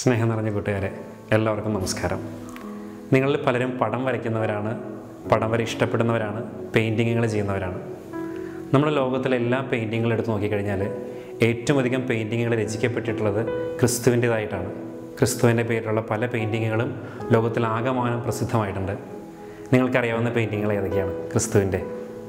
സ്നേഹം നിറഞ്ഞ കൂട്ടുകാരെ എല്ലാവർക്കും നമസ്കാരം നിങ്ങളിൽ പലരും പടം വരയ്ക്കുന്നവരാണ് പടം വര ഇഷ്ടപ്പെടുന്നവരാണ് പെയിൻറ്റിങ്ങുകൾ ചെയ്യുന്നവരാണ് നമ്മുടെ ലോകത്തിലെ എല്ലാ പെയിൻറ്റിങ്ങുകളും എടുത്ത് നോക്കിക്കഴിഞ്ഞാൽ ഏറ്റവും അധികം പെയിൻറ്റിങ്ങുകൾ രചിക്കപ്പെട്ടിട്ടുള്ളത് ക്രിസ്തുവിൻ്റേതായിട്ടാണ് ക്രിസ്തുവിൻ്റെ പേരിലുള്ള പല പെയിൻറ്റിങ്ങുകളും ലോകത്തിൽ ആകമാനം പ്രസിദ്ധമായിട്ടുണ്ട് നിങ്ങൾക്കറിയാവുന്ന പെയിൻറ്റിങ്ങുകൾ ഏതൊക്കെയാണ് ക്രിസ്തുവിൻ്റെ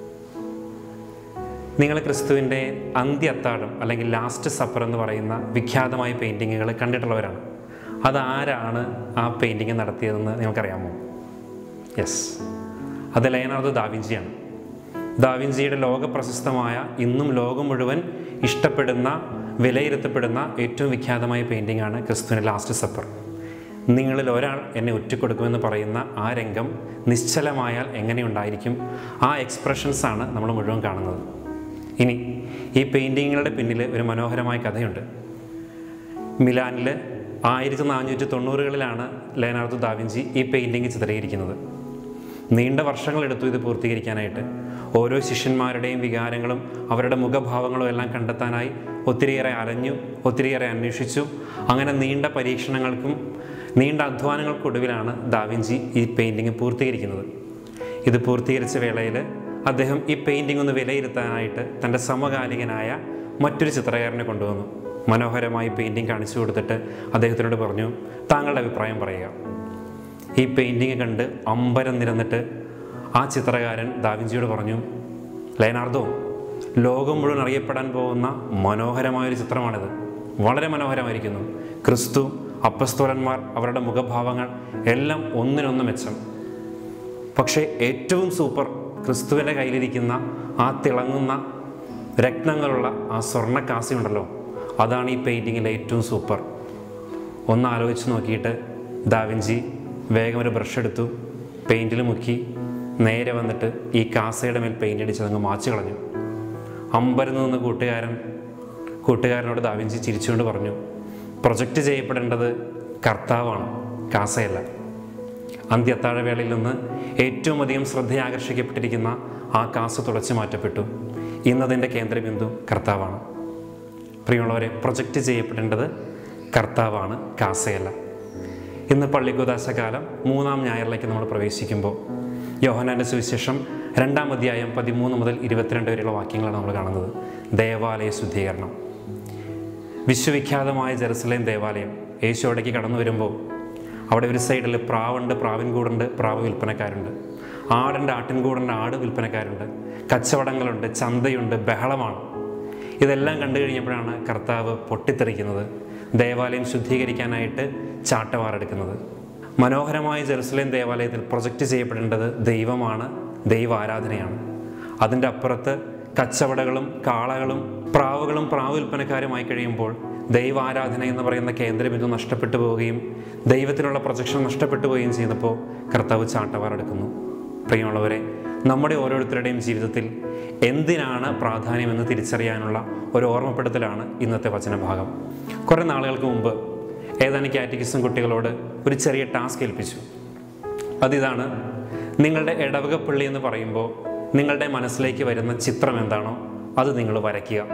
നിങ്ങൾ ക്രിസ്തുവിൻ്റെ അന്ത്യ അത്താഴം അല്ലെങ്കിൽ ലാസ്റ്റ് സപ്പർ എന്ന് പറയുന്ന വിഖ്യാതമായ പെയിൻറ്റിങ്ങുകൾ കണ്ടിട്ടുള്ളവരാണ് അതാരാണ് ആ പെയിൻറ്റിങ് നടത്തിയതെന്ന് നിങ്ങൾക്കറിയാമോ യെസ് അത് ലയനാർദോ ദാവിഞ്ചിയാണ് ദാവിഞ്ചിയുടെ ലോകപ്രശസ്തമായ ഇന്നും ലോകം മുഴുവൻ ഇഷ്ടപ്പെടുന്ന വിലയിരുത്തപ്പെടുന്ന ഏറ്റവും വിഖ്യാതമായ പെയിൻറ്റിങ്ങാണ് ക്രിസ്തുവിൻ്റെ ലാസ്റ്റ് സപ്പർ നിങ്ങളിൽ ഒരാൾ എന്നെ ഒറ്റക്കൊടുക്കുമെന്ന് പറയുന്ന ആ രംഗം നിശ്ചലമായാൽ എങ്ങനെയുണ്ടായിരിക്കും ആ എക്സ്പ്രഷൻസാണ് നമ്മൾ മുഴുവൻ കാണുന്നത് ഇനി ഈ പെയിൻറ്റിങ്ങുകളുടെ പിന്നിൽ ഒരു മനോഹരമായ കഥയുണ്ട് മിലാനിൽ ആയിരത്തി നാനൂറ്റി തൊണ്ണൂറുകളിലാണ് ലെയനാർദോ ദാവിഞ്ചി ഈ പെയിൻറ്റിങ് ചിത്രീകരിക്കുന്നത് നീണ്ട വർഷങ്ങളെടുത്തു ഇത് പൂർത്തീകരിക്കാനായിട്ട് ഓരോ ശിഷ്യന്മാരുടെയും വികാരങ്ങളും അവരുടെ മുഖഭാവങ്ങളും എല്ലാം കണ്ടെത്താനായി ഒത്തിരിയേറെ അലഞ്ഞു ഒത്തിരിയേറെ അന്വേഷിച്ചു അങ്ങനെ നീണ്ട പരീക്ഷണങ്ങൾക്കും നീണ്ട അധ്വാനങ്ങൾക്കൊടുവിലാണ് ദാവിഞ്ചി ഈ പെയിൻറ്റിങ് പൂർത്തീകരിക്കുന്നത് ഇത് പൂർത്തീകരിച്ച വേളയിൽ അദ്ദേഹം ഈ പെയിൻറ്റിംഗ് ഒന്ന് വിലയിരുത്താനായിട്ട് തൻ്റെ സമകാലികനായ മറ്റൊരു ചിത്രകാരനെ കൊണ്ടുവന്നു മനോഹരമായി പെയിൻറ്റിംഗ് കാണിച്ചു കൊടുത്തിട്ട് അദ്ദേഹത്തിനോട് പറഞ്ഞു താങ്കളുടെ അഭിപ്രായം പറയുക ഈ പെയിൻറ്റിങ് കണ്ട് അമ്പരം നിരന്നിട്ട് ആ ചിത്രകാരൻ ദാവിഞ്ചിയോട് പറഞ്ഞു ലയനാർദോ ലോകം മുഴുവൻ അറിയപ്പെടാൻ പോകുന്ന മനോഹരമായൊരു ചിത്രമാണിത് വളരെ മനോഹരമായിരിക്കുന്നു ക്രിസ്തു അപ്പസ്തോലന്മാർ അവരുടെ മുഖഭാവങ്ങൾ എല്ലാം ഒന്നിനൊന്ന് മെച്ചം പക്ഷേ ഏറ്റവും സൂപ്പർ ക്രിസ്തുവിൻ്റെ കയ്യിലിരിക്കുന്ന ആ തിളങ്ങുന്ന രത്നങ്ങളുള്ള ആ സ്വർണ്ണ കാസി ഉണ്ടല്ലോ അതാണ് ഈ പെയിൻറ്റിങ്ങിലെ ഏറ്റവും സൂപ്പർ ഒന്ന് ആലോചിച്ച് നോക്കിയിട്ട് ദാവിഞ്ചി വേഗം ഒരു ബ്രഷ് എടുത്തു പെയിൻറ്റിൽ മുക്കി നേരെ വന്നിട്ട് ഈ കാസയുടെ മേൽ പെയിൻ്റ് അടിച്ചതങ്ങ് മാച്ചു കളഞ്ഞു അമ്പരന്ന് നിന്ന് കൂട്ടുകാരൻ കൂട്ടുകാരനോട് ദാവിഞ്ചി ചിരിച്ചുകൊണ്ട് പറഞ്ഞു പ്രൊജക്റ്റ് ചെയ്യപ്പെടേണ്ടത് കർത്താവാണ് കാസയല്ല അന്ത്യത്താഴവേളയിൽ നിന്ന് ഏറ്റവും അധികം ശ്രദ്ധയാകർഷിക്കപ്പെട്ടിരിക്കുന്ന ആ കാസ തുടച്ചു മാറ്റപ്പെട്ടു ഇന്നതിൻ്റെ കേന്ദ്രബിന്ദു കർത്താവാണ് പ്രിയമുള്ളവരെ പ്രൊജക്റ്റ് ചെയ്യപ്പെടേണ്ടത് കർത്താവാണ് കാസയല്ല ഇന്ന് പള്ളിക്കുദാശകാലം മൂന്നാം ഞായറിലേക്ക് നമ്മൾ പ്രവേശിക്കുമ്പോൾ യോഹനാൻ്റെ സുവിശേഷം രണ്ടാം അധ്യായം പതിമൂന്ന് മുതൽ ഇരുപത്തിരണ്ട് വരെയുള്ള വാക്യങ്ങളാണ് നമ്മൾ കാണുന്നത് ദേവാലയ ശുദ്ധീകരണം വിശ്വവിഖ്യാതമായ ജെറുസലേം ദേവാലയം യേശു അവിടേക്ക് കടന്നു വരുമ്പോൾ അവിടെ ഒരു സൈഡിൽ പ്രാവുണ്ട് പ്രാവിൻകൂടുണ്ട് പ്രാവ് വിൽപ്പനക്കാരുണ്ട് ആടുണ്ട് ആട്ടിൻകൂടുണ്ട് ആട് വിൽപ്പനക്കാരുണ്ട് കച്ചവടങ്ങളുണ്ട് ചന്തയുണ്ട് ബഹളമാണ് ഇതെല്ലാം കണ്ടു കഴിഞ്ഞപ്പോഴാണ് കർത്താവ് പൊട്ടിത്തെറിക്കുന്നത് ദേവാലയം ശുദ്ധീകരിക്കാനായിട്ട് ചാട്ടവാറെടുക്കുന്നത് മനോഹരമായ ജെറുസലേം ദേവാലയത്തിൽ പ്രൊജക്റ്റ് ചെയ്യപ്പെടേണ്ടത് ദൈവമാണ് ദൈവ ആരാധനയാണ് അതിൻ്റെ അപ്പുറത്ത് കച്ചവടകളും കാളകളും പ്രാവുകളും പ്രാവ് വിൽപ്പനക്കാരുമായി കഴിയുമ്പോൾ ദൈവാരാധന എന്ന് പറയുന്ന കേന്ദ്രബിന്ദു നഷ്ടപ്പെട്ടു പോവുകയും ദൈവത്തിനുള്ള പ്രൊജക്ഷൻ നഷ്ടപ്പെട്ടു പോവുകയും ചെയ്യുന്നപ്പോൾ കർത്താവ് ചാട്ടവാറെടുക്കുന്നു പ്രിയമുള്ളവരെ നമ്മുടെ ഓരോരുത്തരുടെയും ജീവിതത്തിൽ എന്തിനാണ് പ്രാധാന്യമെന്ന് തിരിച്ചറിയാനുള്ള ഒരു ഓർമ്മപ്പെടുത്തലാണ് ഇന്നത്തെ വചനഭാഗം കുറേ നാളുകൾക്ക് മുമ്പ് ഏതാനും കാറ്റഗിസം കുട്ടികളോട് ഒരു ചെറിയ ടാസ്ക് ഏൽപ്പിച്ചു അതിതാണ് നിങ്ങളുടെ ഇടവകപ്പള്ളി എന്ന് പറയുമ്പോൾ നിങ്ങളുടെ മനസ്സിലേക്ക് വരുന്ന ചിത്രം എന്താണോ അത് നിങ്ങൾ വരയ്ക്കുക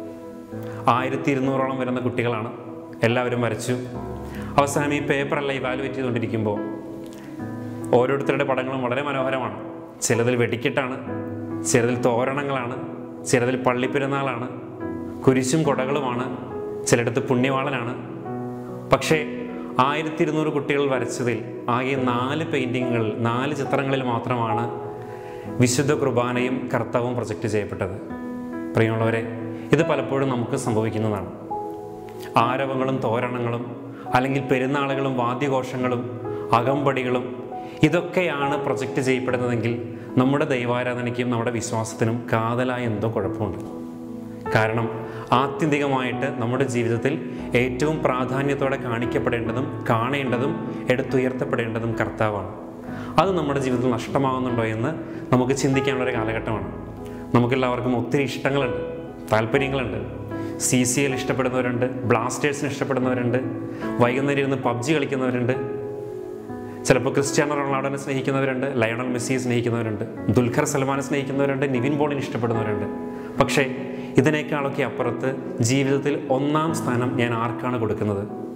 ആയിരത്തി ഇരുന്നൂറോളം വരുന്ന കുട്ടികളാണ് എല്ലാവരും വരച്ചു അവസാനം ഈ പേപ്പറെല്ലാം ഇവാലുവേറ്റ് ചെയ്തുകൊണ്ടിരിക്കുമ്പോൾ ഓരോരുത്തരുടെ പടങ്ങളും വളരെ മനോഹരമാണ് ചിലതിൽ വെടിക്കെട്ടാണ് ചിലതിൽ തോരണങ്ങളാണ് ചിലതിൽ പള്ളിപ്പെരുന്നാളാണ് കുരിശും കൊടകളുമാണ് ചിലയിടത്ത് പുണ്യവാളനാണ് പക്ഷേ ആയിരത്തി ഇരുന്നൂറ് കുട്ടികൾ വരച്ചതിൽ ആകെ നാല് പെയിൻറ്റിങ്ങുകൾ നാല് ചിത്രങ്ങളിൽ മാത്രമാണ് വിശുദ്ധ കുർബാനയും കർത്തവും പ്രൊജക്റ്റ് ചെയ്യപ്പെട്ടത് പ്രിയമുള്ളവരെ ഇത് പലപ്പോഴും നമുക്ക് സംഭവിക്കുന്നതാണ് ആരവങ്ങളും തോരണങ്ങളും അല്ലെങ്കിൽ പെരുന്നാളുകളും വാദ്യഘോഷങ്ങളും അകമ്പടികളും ഇതൊക്കെയാണ് പ്രൊജക്റ്റ് ചെയ്യപ്പെടുന്നതെങ്കിൽ നമ്മുടെ ദൈവാരാധനയ്ക്കും നമ്മുടെ വിശ്വാസത്തിനും കാതലായ എന്തോ കുഴപ്പമുണ്ട് കാരണം ആത്യന്തികമായിട്ട് നമ്മുടെ ജീവിതത്തിൽ ഏറ്റവും പ്രാധാന്യത്തോടെ കാണിക്കപ്പെടേണ്ടതും കാണേണ്ടതും എടുത്തുയർത്തപ്പെടേണ്ടതും കർത്താവാണ് അത് നമ്മുടെ ജീവിതത്തിൽ നഷ്ടമാകുന്നുണ്ടോ എന്ന് നമുക്ക് ചിന്തിക്കാനുള്ള ഒരു കാലഘട്ടമാണ് നമുക്കെല്ലാവർക്കും ഒത്തിരി ഇഷ്ടങ്ങളുണ്ട് താല്പര്യങ്ങളുണ്ട് സി സി എൽ ഇഷ്ടപ്പെടുന്നവരുണ്ട് ബ്ലാസ്റ്റേഴ്സിന് ഇഷ്ടപ്പെടുന്നവരുണ്ട് വൈകുന്നേരം ഇരുന്ന് പബ്ജി കളിക്കുന്നവരുണ്ട് ചിലപ്പോൾ ക്രിസ്ത്യാനോ റൊണാൾഡോനെ സ്നേഹിക്കുന്നവരുണ്ട് ലയണൽ മെസ്സിയെ സ്നേഹിക്കുന്നവരുണ്ട് ദുൽഖർ സൽമാനെ സ്നേഹിക്കുന്നവരുണ്ട് നിവിൻ പോളിനെ ഇഷ്ടപ്പെടുന്നവരുണ്ട് പക്ഷേ ഇതിനേക്കാളൊക്കെ അപ്പുറത്ത് ജീവിതത്തിൽ ഒന്നാം സ്ഥാനം ഞാൻ ആർക്കാണ് കൊടുക്കുന്നത്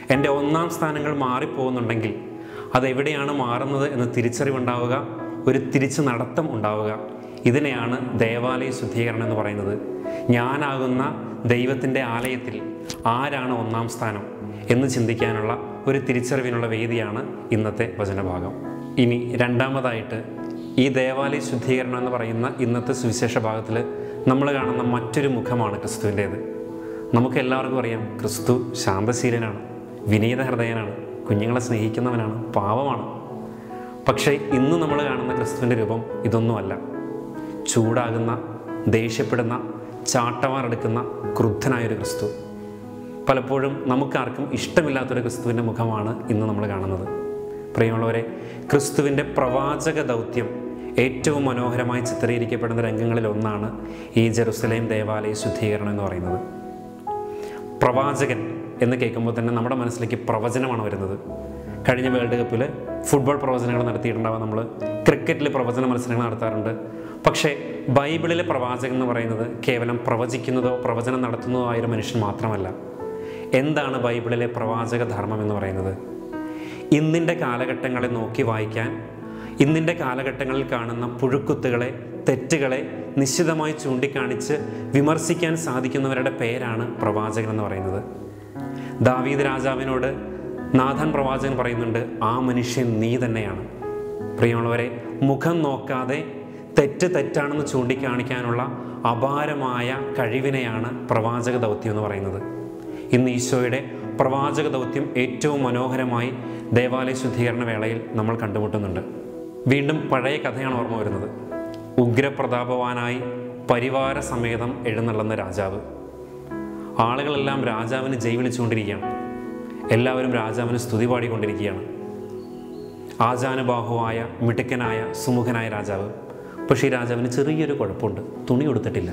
എൻ്റെ ഒന്നാം സ്ഥാനങ്ങൾ മാറിപ്പോകുന്നുണ്ടെങ്കിൽ അതെവിടെയാണ് മാറുന്നത് എന്ന് തിരിച്ചറിവുണ്ടാവുക ഒരു തിരിച്ചു നടത്തം ഉണ്ടാവുക ഇതിനെയാണ് ദേവാലയ ശുദ്ധീകരണം എന്ന് പറയുന്നത് ഞാനാകുന്ന ദൈവത്തിൻ്റെ ആലയത്തിൽ ആരാണ് ഒന്നാം സ്ഥാനം എന്ന് ചിന്തിക്കാനുള്ള ഒരു തിരിച്ചറിവിനുള്ള വേദിയാണ് ഇന്നത്തെ വചനഭാഗം ഇനി രണ്ടാമതായിട്ട് ഈ ദേവാലയ ശുദ്ധീകരണം എന്ന് പറയുന്ന ഇന്നത്തെ സുവിശേഷ ഭാഗത്തിൽ നമ്മൾ കാണുന്ന മറ്റൊരു മുഖമാണ് ക്രിസ്തുവിൻ്റേത് നമുക്ക് എല്ലാവർക്കും അറിയാം ക്രിസ്തു ശാന്തശീലനാണ് വിനീത ഹൃദയനാണ് കുഞ്ഞുങ്ങളെ സ്നേഹിക്കുന്നവനാണ് പാവമാണ് പക്ഷേ ഇന്ന് നമ്മൾ കാണുന്ന ക്രിസ്തുവിൻ്റെ രൂപം ഇതൊന്നുമല്ല ചൂടാകുന്ന ദേഷ്യപ്പെടുന്ന ചാട്ടവാറെടുക്കുന്ന ക്രുദ്ധനായൊരു ക്രിസ്തു പലപ്പോഴും നമുക്കാർക്കും ഇഷ്ടമില്ലാത്തൊരു ക്രിസ്തുവിൻ്റെ മുഖമാണ് ഇന്ന് നമ്മൾ കാണുന്നത് പ്രിയമുള്ളവരെ ക്രിസ്തുവിൻ്റെ പ്രവാചക ദൗത്യം ഏറ്റവും മനോഹരമായി ചിത്രീകരിക്കപ്പെടുന്ന രംഗങ്ങളിൽ ഒന്നാണ് ഈ ജെറുസലേം ദേവാലയ ശുദ്ധീകരണം എന്ന് പറയുന്നത് പ്രവാചകൻ എന്ന് കേൾക്കുമ്പോൾ തന്നെ നമ്മുടെ മനസ്സിലേക്ക് പ്രവചനമാണ് വരുന്നത് കഴിഞ്ഞ വേൾഡ് കപ്പിൽ ഫുട്ബോൾ പ്രവചനങ്ങൾ നടത്തിയിട്ടുണ്ടാവും നമ്മൾ ക്രിക്കറ്റിൽ പ്രവചന മത്സരങ്ങൾ നടത്താറുണ്ട് പക്ഷേ ബൈബിളിലെ പ്രവാചകൻ എന്ന് പറയുന്നത് കേവലം പ്രവചിക്കുന്നതോ പ്രവചനം നടത്തുന്നതോ ആയ ഒരു മനുഷ്യൻ മാത്രമല്ല എന്താണ് ബൈബിളിലെ പ്രവാചക ധർമ്മം എന്ന് പറയുന്നത് ഇന്നിൻ്റെ കാലഘട്ടങ്ങളെ നോക്കി വായിക്കാൻ ഇന്നിൻ്റെ കാലഘട്ടങ്ങളിൽ കാണുന്ന പുഴുക്കുത്തുകളെ തെറ്റുകളെ നിശ്ചിതമായി ചൂണ്ടിക്കാണിച്ച് വിമർശിക്കാൻ സാധിക്കുന്നവരുടെ പേരാണ് പ്രവാചകൻ എന്ന് പറയുന്നത് ദാവീദ് രാജാവിനോട് നാഥൻ പ്രവാചകൻ പറയുന്നുണ്ട് ആ മനുഷ്യൻ നീ തന്നെയാണ് പ്രിയമുള്ളവരെ മുഖം നോക്കാതെ തെറ്റ് തെറ്റാണെന്ന് ചൂണ്ടിക്കാണിക്കാനുള്ള അപാരമായ കഴിവിനെയാണ് പ്രവാചക ദൗത്യം എന്ന് പറയുന്നത് ഇന്ന് ഈശോയുടെ പ്രവാചക ദൗത്യം ഏറ്റവും മനോഹരമായി ദേവാലയ ശുദ്ധീകരണ വേളയിൽ നമ്മൾ കണ്ടുമുട്ടുന്നുണ്ട് വീണ്ടും പഴയ കഥയാണ് ഓർമ്മ വരുന്നത് ഉഗ്രപ്രതാപവാനായി പരിവാര സമേതം എഴുന്നള്ളുന്ന രാജാവ് ആളുകളെല്ലാം രാജാവിന് ജയ് വിളിച്ചുകൊണ്ടിരിക്കുകയാണ് എല്ലാവരും രാജാവിന് സ്തുതി പാടിക്കൊണ്ടിരിക്കുകയാണ് ആചാനുബാഹുവായ മിടുക്കനായ സുമുഖനായ രാജാവ് പക്ഷേ ഈ രാജാവിന് ചെറിയൊരു കുഴപ്പമുണ്ട് തുണി കൊടുത്തിട്ടില്ല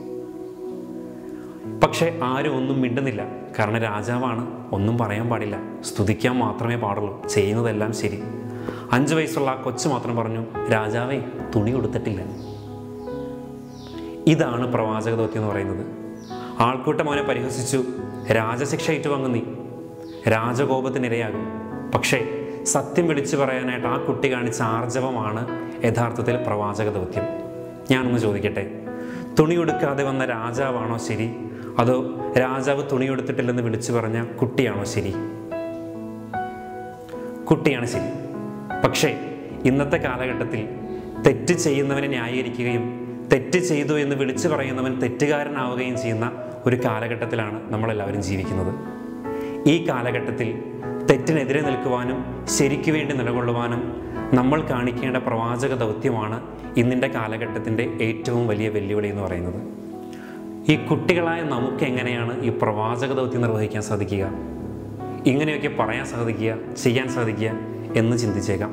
പക്ഷേ ആരും ഒന്നും മിണ്ടുന്നില്ല കാരണം രാജാവാണ് ഒന്നും പറയാൻ പാടില്ല സ്തുതിക്കാൻ മാത്രമേ പാടുള്ളൂ ചെയ്യുന്നതെല്ലാം ശരി അഞ്ച് വയസ്സുള്ള ആ കൊച്ചു മാത്രം പറഞ്ഞു രാജാവേ തുണി കൊടുത്തിട്ടില്ല ഇതാണ് പ്രവാചക ദൗത്യം എന്ന് പറയുന്നത് ആൾക്കൂട്ടം അവനെ പരിഹസിച്ചു രാജശിക്ഷ ഏറ്റുവാങ്ങും നീ രാജകോപത്തിനിരയാകും പക്ഷേ സത്യം വിളിച്ചു പറയാനായിട്ട് ആ കുട്ടി കാണിച്ച ആർജവമാണ് യഥാർത്ഥത്തിൽ പ്രവാചക ദൗത്യം ഞാനൊന്ന് ചോദിക്കട്ടെ തുണി കൊടുക്കാതെ വന്ന രാജാവാണോ ശരി അതോ രാജാവ് തുണി കൊടുത്തിട്ടില്ലെന്ന് വിളിച്ചു പറഞ്ഞ കുട്ടിയാണോ ശരി കുട്ടിയാണ് ശരി പക്ഷേ ഇന്നത്തെ കാലഘട്ടത്തിൽ തെറ്റ് ചെയ്യുന്നവനെ ന്യായീകരിക്കുകയും തെറ്റ് ചെയ്തു എന്ന് വിളിച്ചു പറയുന്നവൻ തെറ്റുകാരനാവുകയും ചെയ്യുന്ന ഒരു കാലഘട്ടത്തിലാണ് നമ്മളെല്ലാവരും ജീവിക്കുന്നത് ഈ കാലഘട്ടത്തിൽ തെറ്റിനെതിരെ നിൽക്കുവാനും ശരിക്കു വേണ്ടി നിലകൊള്ളുവാനും നമ്മൾ കാണിക്കേണ്ട പ്രവാചക ദൗത്യമാണ് ഇന്നിൻ്റെ കാലഘട്ടത്തിൻ്റെ ഏറ്റവും വലിയ വെല്ലുവിളി എന്ന് പറയുന്നത് ഈ കുട്ടികളായ നമുക്ക് എങ്ങനെയാണ് ഈ പ്രവാചക ദൗത്യം നിർവഹിക്കാൻ സാധിക്കുക ഇങ്ങനെയൊക്കെ പറയാൻ സാധിക്കുക ചെയ്യാൻ സാധിക്കുക എന്ന് ചിന്തിച്ചേക്കാം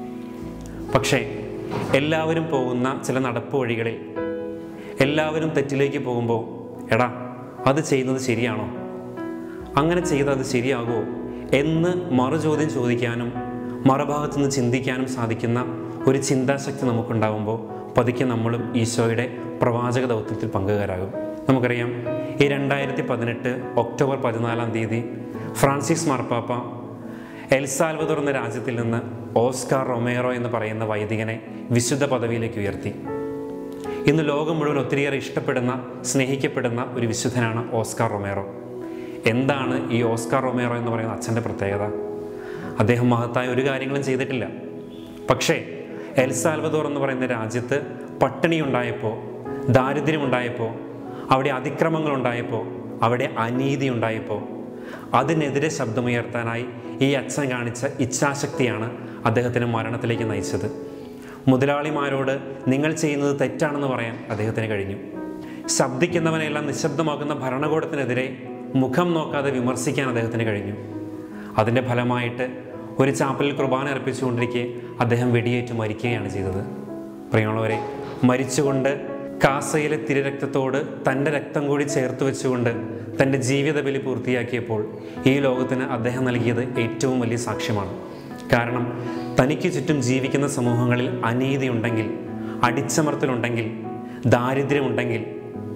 പക്ഷേ എല്ലാവരും പോകുന്ന ചില നടപ്പ് വഴികളിൽ എല്ലാവരും തെറ്റിലേക്ക് പോകുമ്പോൾ എടാ അത് ചെയ്യുന്നത് ശരിയാണോ അങ്ങനെ ചെയ്താൽ അത് ശരിയാകുമോ എന്ന് മറുചോദ്യം ചോദിക്കാനും മറുഭാഗത്തു നിന്ന് ചിന്തിക്കാനും സാധിക്കുന്ന ഒരു ചിന്താശക്തി നമുക്കുണ്ടാകുമ്പോൾ പതുക്കെ നമ്മളും ഈശോയുടെ പ്രവാചക ദൗത്യത്തിൽ പങ്കുകാരാകും നമുക്കറിയാം ഈ രണ്ടായിരത്തി പതിനെട്ട് ഒക്ടോബർ പതിനാലാം തീയതി ഫ്രാൻസിസ് മാർപ്പാപ്പ എൽസാൽവദോർ എന്ന രാജ്യത്തിൽ നിന്ന് ഓസ്കാർ റൊമേറോ എന്ന് പറയുന്ന വൈദികനെ വിശുദ്ധ പദവിയിലേക്ക് ഉയർത്തി ഇന്ന് ലോകം മുഴുവൻ ഒത്തിരിയേറെ ഇഷ്ടപ്പെടുന്ന സ്നേഹിക്കപ്പെടുന്ന ഒരു വിശുദ്ധനാണ് ഓസ്കാർ റൊമേറോ എന്താണ് ഈ ഓസ്കാർ റൊമേറോ എന്ന് പറയുന്ന അച്ഛൻ്റെ പ്രത്യേകത അദ്ദേഹം മഹത്തായ ഒരു കാര്യങ്ങളും ചെയ്തിട്ടില്ല പക്ഷേ എൽ സാൽവദോർ എന്ന് പറയുന്ന രാജ്യത്ത് പട്ടിണി ഉണ്ടായപ്പോൾ ദാരിദ്ര്യമുണ്ടായപ്പോൾ അവിടെ അതിക്രമങ്ങൾ ഉണ്ടായപ്പോൾ അവിടെ അനീതി ഉണ്ടായപ്പോൾ അതിനെതിരെ ശബ്ദമുയർത്താനായി ഈ അച്ഛൻ കാണിച്ച ഇച്ഛാശക്തിയാണ് അദ്ദേഹത്തിന് മരണത്തിലേക്ക് നയിച്ചത് മുതലാളിമാരോട് നിങ്ങൾ ചെയ്യുന്നത് തെറ്റാണെന്ന് പറയാൻ അദ്ദേഹത്തിന് കഴിഞ്ഞു ശബ്ദിക്കുന്നവനെല്ലാം നിശബ്ദമാക്കുന്ന ഭരണകൂടത്തിനെതിരെ മുഖം നോക്കാതെ വിമർശിക്കാൻ അദ്ദേഹത്തിന് കഴിഞ്ഞു അതിൻ്റെ ഫലമായിട്ട് ഒരു ചാപ്പലിൽ കുർബാന അർപ്പിച്ചുകൊണ്ടിരിക്കെ അദ്ദേഹം വെടിയേറ്റ് മരിക്കുകയാണ് ചെയ്തത് പ്രിയമുള്ളവരെ മരിച്ചുകൊണ്ട് കാസയിലെ തിരുരക്തത്തോട് തൻ്റെ രക്തം കൂടി ചേർത്ത് വെച്ചുകൊണ്ട് തൻ്റെ ജീവിത ബലി പൂർത്തിയാക്കിയപ്പോൾ ഈ ലോകത്തിന് അദ്ദേഹം നൽകിയത് ഏറ്റവും വലിയ സാക്ഷ്യമാണ് കാരണം തനിക്ക് ചുറ്റും ജീവിക്കുന്ന സമൂഹങ്ങളിൽ അനീതി ഉണ്ടെങ്കിൽ അടിച്ചമർത്തലുണ്ടെങ്കിൽ ദാരിദ്ര്യമുണ്ടെങ്കിൽ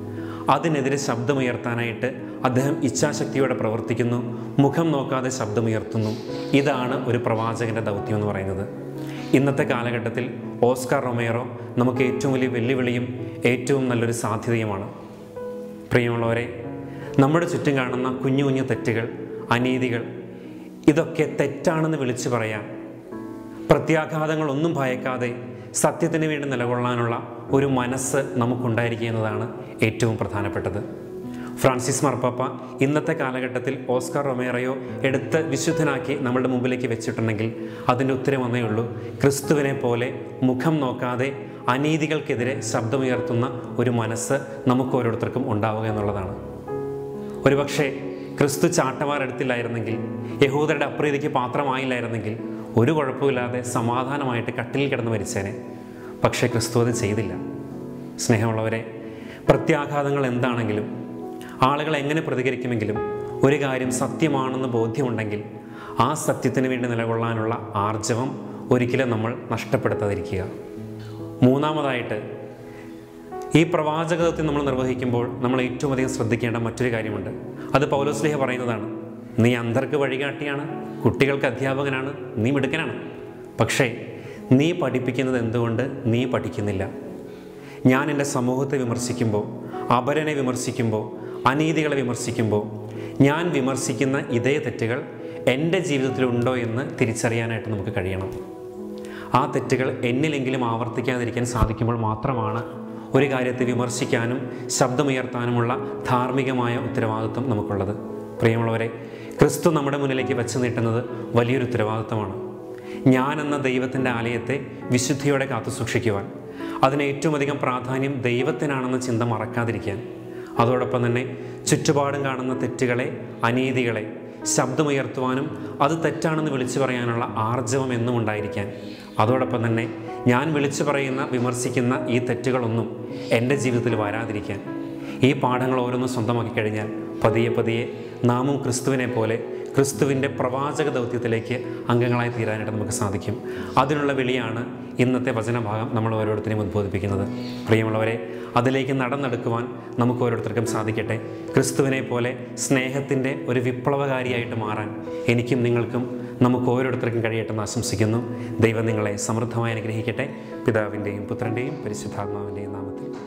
അതിനെതിരെ ശബ്ദമുയർത്താനായിട്ട് അദ്ദേഹം ഇച്ഛാശക്തിയോടെ പ്രവർത്തിക്കുന്നു മുഖം നോക്കാതെ ശബ്ദമുയർത്തുന്നു ഇതാണ് ഒരു പ്രവാചകൻ്റെ ദൗത്യം എന്ന് പറയുന്നത് ഇന്നത്തെ കാലഘട്ടത്തിൽ ഓസ്കാർ റൊമേറോ നമുക്ക് ഏറ്റവും വലിയ വെല്ലുവിളിയും ഏറ്റവും നല്ലൊരു സാധ്യതയുമാണ് പ്രിയമുള്ളവരെ നമ്മുടെ ചുറ്റും കാണുന്ന കുഞ്ഞു കുഞ്ഞു തെറ്റുകൾ അനീതികൾ ഇതൊക്കെ തെറ്റാണെന്ന് വിളിച്ചു പറയാൻ പ്രത്യാഘാതങ്ങളൊന്നും ഭയക്കാതെ സത്യത്തിന് വേണ്ടി നിലകൊള്ളാനുള്ള ഒരു മനസ്സ് നമുക്കുണ്ടായിരിക്കുക എന്നതാണ് ഏറ്റവും പ്രധാനപ്പെട്ടത് ഫ്രാൻസിസ് മാർപ്പാപ്പ ഇന്നത്തെ കാലഘട്ടത്തിൽ ഓസ്കാർ റൊമേറയോ എടുത്ത് വിശുദ്ധനാക്കി നമ്മളുടെ മുമ്പിലേക്ക് വെച്ചിട്ടുണ്ടെങ്കിൽ അതിൻ്റെ ഉത്തരം ഒന്നേ ഉള്ളൂ ക്രിസ്തുവിനെ പോലെ മുഖം നോക്കാതെ അനീതികൾക്കെതിരെ ശബ്ദമുയർത്തുന്ന ഒരു മനസ്സ് നമുക്ക് ഓരോരുത്തർക്കും ഉണ്ടാവുക എന്നുള്ളതാണ് ഒരുപക്ഷെ ക്രിസ്തു ചാട്ടവാറെടുത്തില്ലായിരുന്നെങ്കിൽ യഹൂദരുടെ അപ്രീതിക്ക് പാത്രമായില്ലായിരുന്നെങ്കിൽ ഒരു കുഴപ്പമില്ലാതെ സമാധാനമായിട്ട് കട്ടിലിൽ കിടന്ന് മരിച്ചേനെ പക്ഷേ ക്രിസ്തു അത് ചെയ്തില്ല സ്നേഹമുള്ളവരെ പ്രത്യാഘാതങ്ങൾ എന്താണെങ്കിലും ആളുകൾ എങ്ങനെ പ്രതികരിക്കുമെങ്കിലും ഒരു കാര്യം സത്യമാണെന്ന് ബോധ്യമുണ്ടെങ്കിൽ ആ സത്യത്തിന് വേണ്ടി നിലകൊള്ളാനുള്ള ആർജവം ഒരിക്കലും നമ്മൾ നഷ്ടപ്പെടുത്താതിരിക്കുക മൂന്നാമതായിട്ട് ഈ പ്രവാചകത്വം നമ്മൾ നിർവഹിക്കുമ്പോൾ നമ്മൾ ഏറ്റവും അധികം ശ്രദ്ധിക്കേണ്ട മറ്റൊരു കാര്യമുണ്ട് അത് പൗലോസ്ലിഹ പറയുന്നതാണ് നീ അന്ധർക്ക് വഴികാട്ടിയാണ് കുട്ടികൾക്ക് അധ്യാപകനാണ് നീ മിടുക്കനാണ് പക്ഷേ നീ പഠിപ്പിക്കുന്നത് എന്തുകൊണ്ട് നീ പഠിക്കുന്നില്ല ഞാൻ എൻ്റെ സമൂഹത്തെ വിമർശിക്കുമ്പോൾ അപരനെ വിമർശിക്കുമ്പോൾ അനീതികളെ വിമർശിക്കുമ്പോൾ ഞാൻ വിമർശിക്കുന്ന ഇതേ തെറ്റുകൾ എൻ്റെ ജീവിതത്തിലുണ്ടോ എന്ന് തിരിച്ചറിയാനായിട്ട് നമുക്ക് കഴിയണം ആ തെറ്റുകൾ എന്നിലെങ്കിലും ആവർത്തിക്കാതിരിക്കാൻ സാധിക്കുമ്പോൾ മാത്രമാണ് ഒരു കാര്യത്തെ വിമർശിക്കാനും ശബ്ദമുയർത്താനുമുള്ള ധാർമ്മികമായ ഉത്തരവാദിത്വം നമുക്കുള്ളത് പ്രിയമുള്ളവരെ ക്രിസ്തു നമ്മുടെ മുന്നിലേക്ക് വെച്ച് നീട്ടുന്നത് വലിയൊരു ഉത്തരവാദിത്വമാണ് ഞാൻ എന്ന ദൈവത്തിൻ്റെ ആലയത്തെ വിശുദ്ധിയോടെ കാത്തു സൂക്ഷിക്കുവാൻ അതിന് ഏറ്റവും അധികം പ്രാധാന്യം ദൈവത്തിനാണെന്ന ചിന്ത മറക്കാതിരിക്കാൻ അതോടൊപ്പം തന്നെ ചുറ്റുപാടും കാണുന്ന തെറ്റുകളെ അനീതികളെ ശബ്ദമുയർത്തുവാനും അത് തെറ്റാണെന്ന് വിളിച്ചു പറയാനുള്ള ആർജവം എന്നും ഉണ്ടായിരിക്കാൻ അതോടൊപ്പം തന്നെ ഞാൻ വിളിച്ചു പറയുന്ന വിമർശിക്കുന്ന ഈ തെറ്റുകളൊന്നും എൻ്റെ ജീവിതത്തിൽ വരാതിരിക്കാൻ ഈ പാഠങ്ങൾ ഓരോന്നും സ്വന്തമാക്കി കഴിഞ്ഞാൽ പതിയെ പതിയെ നാമും ക്രിസ്തുവിനെ പോലെ ക്രിസ്തുവിൻ്റെ പ്രവാചക ദൗത്യത്തിലേക്ക് അംഗങ്ങളായി തീരാനായിട്ട് നമുക്ക് സാധിക്കും അതിനുള്ള വിളിയാണ് ഇന്നത്തെ വചനഭാഗം നമ്മൾ ഓരോരുത്തരെയും ഉദ്ബോധിപ്പിക്കുന്നത് പ്രിയമുള്ളവരെ അതിലേക്ക് നടന്നെടുക്കുവാൻ നമുക്ക് ഓരോരുത്തർക്കും സാധിക്കട്ടെ ക്രിസ്തുവിനെ പോലെ സ്നേഹത്തിൻ്റെ ഒരു വിപ്ലവകാരിയായിട്ട് മാറാൻ എനിക്കും നിങ്ങൾക്കും നമുക്ക് ഓരോരുത്തർക്കും കഴിയട്ടെ എന്ന് ആശംസിക്കുന്നു ദൈവം നിങ്ങളെ സമൃദ്ധമായി അനുഗ്രഹിക്കട്ടെ പിതാവിൻ്റെയും പുത്രൻ്റെയും പരിശുദ്ധാത്മാവിൻ്റെയും നാമത്തിൽ